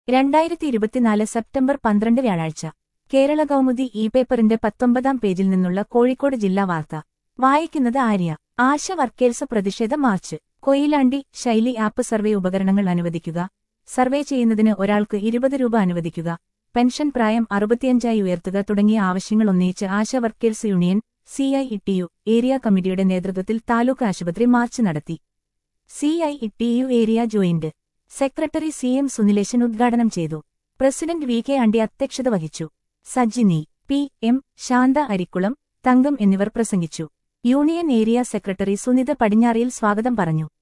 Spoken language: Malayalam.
രണ്ടായിരത്തി ഇരുപത്തിനാല് സെപ്റ്റംബർ പന്ത്രണ്ട് വ്യാഴാഴ്ച കേരള കൗമുദി ഇ പേപ്പറിന്റെ പത്തൊമ്പതാം പേജിൽ നിന്നുള്ള കോഴിക്കോട് ജില്ലാ വാർത്ത വായിക്കുന്നത് ആര്യ ആശ വർക്കേഴ്സ് പ്രതിഷേധ march Koyilandy Shaili app survey ഉപകരണങ്ങൾ അനുവദിക്കുക സർവേ ചെയ്യുന്നതിന് ഒരാൾക്ക് ഇരുപത് രൂപ അനുവദിക്കുക പെൻഷൻ പ്രായം അറുപത്തിയഞ്ചായി ഉയർത്തുക തുടങ്ങിയ ആവശ്യങ്ങൾ ഉന്നയിച്ച് Asha workers union CI TU area കമ്മിറ്റിയുടെ നേതൃത്വത്തിൽ താലൂക്ക് ആശുപത്രി മാർച്ച് നടത്തി CI TU area joint secretary C M Sunileshan ഉദ്ഘാടനം ചെയ്തു പ്രസിഡന്റ് വി കെ അണ്ടി അധ്യക്ഷത വഹിച്ചു സജിനി പി എം ശാന്ത അരിക്കുളം തങ്കം എന്നിവർ പ്രസംഗിച്ചു union area secretary Sunitha Padinjariyil സ്വാഗതം പറഞ്ഞു